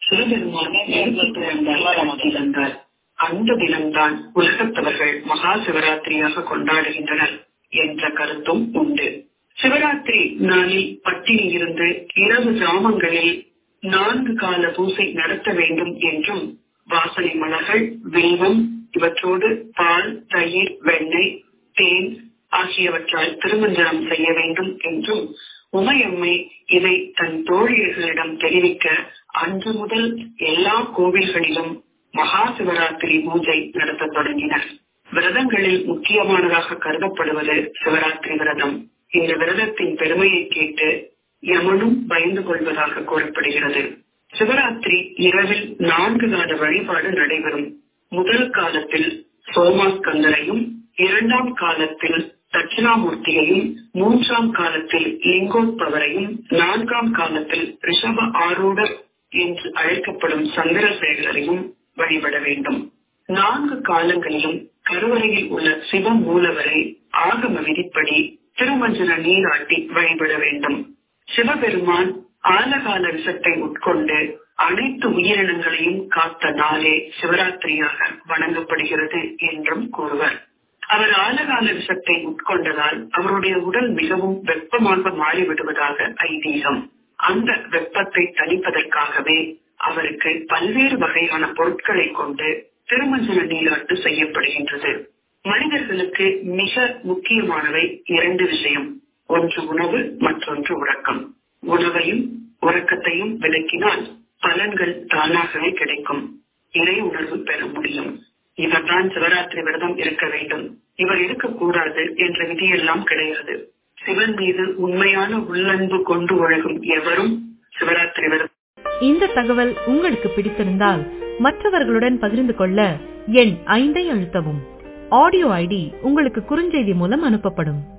சிவபெருமான தினந்தார் அந்த தினம்தான் உலகத்தவர்கள் மகா சிவராத்திரியாக கொண்டாடுகின்றனர் என்ற கருத்தும் உண்டு சிவராத்திரி நாளில் பட்டினி இருந்து இரவு ஜாமங்களில் நான்கு கால பூசை நடத்த வேண்டும் என்றும் வாசனை மலர்கள் வில்வம் இவற்றோடு பால் தயிர் வெண்ணெய் தேன் ஆகியவற்றால் திருமஞ்சனம் செய்ய வேண்டும் என்றும் உமையம்மை இதை தன் தோழியர்களிடம் தெரிவிக்க அன்று முதல் எல்லா கோவில்களிலும் மகா சிவராத்திரி பூஜை நடத்த தொடங்கினர் விரதங்களில் முக்கியமானதாக கருதப்படுவது சிவராத்திரி விரதம் இந்த விரதத்தின் பெருமையை கேட்டு யமனும் பயந்து கொள்வதாக கூறப்படுகிறது சிவராத்திரி இரவில் நான்கு கால வழிபாடு நடைபெறும் முதல் காலத்தில் சோமாஸ்கந்தரையும் இரண்டாம் காலத்தில் தட்சிணாமூர்த்தியையும் மூன்றாம் காலத்தில் லிங்கோத்பவரையும் நான்காம் காலத்தில் ரிஷப ஆரூடர் என்று அழைக்கப்படும் சந்திரசேகரையும் வழிபட வேண்டும் நான்கு காலங்களிலும் கருவறையில் உள்ள சிவ மூலவரை ஆகம விதிப்படி திருமஞ்சன நீராட்டி வழிபட வேண்டும் சிவபெருமான் ஆலகால விஷத்தை உட்கொண்டு அனைத்து உயிரினங்களையும் காத்த நாளே சிவராத்திரியாக வணங்கப்படுகிறது என்றும் கூறுவர் அவர் ஆலகால விஷத்தை உட்கொண்டதால் அவருடைய உடல் மிகவும் வெப்பமாக மாறிவிடுவதாக ஐதீகம் அந்த வெப்பத்தை தணிப்பதற்காகவே அவருக்கு பல்வேறு வகையான பொருட்களை கொண்டு திருமஞ்சன நீராட்டு செய்யப்படுகின்றது மனிதர்களுக்கு மிக முக்கியமானவை இரண்டு விஷயம் ஒன்று உணவு மற்றொன்று உறக்கம் உணவையும் உறக்கத்தையும் விளக்கினால் பலன்கள் தானாகவே கிடைக்கும் இறை உணர்வு பெற முடியும் இவர்தான் சிவராத்திரி விரதம் இருக்க வேண்டும் இவர் இருக்கக்கூடாது என்ற விதியெல்லாம் கிடையாது சிவன் மீது உண்மையான உள்ளன்பு கொண்டு ஒழுகும் எவரும் சிவராத்திரி விரதம் இந்த தகவல் உங்களுக்கு பிடித்திருந்தால் மற்றவர்களுடன் பகிர்ந்து கொள்ள எண் ஐந்தை அழுத்தவும் ஆடியோ ஐடி உங்களுக்கு குறுஞ்செய்தி மூலம் அனுப்பப்படும்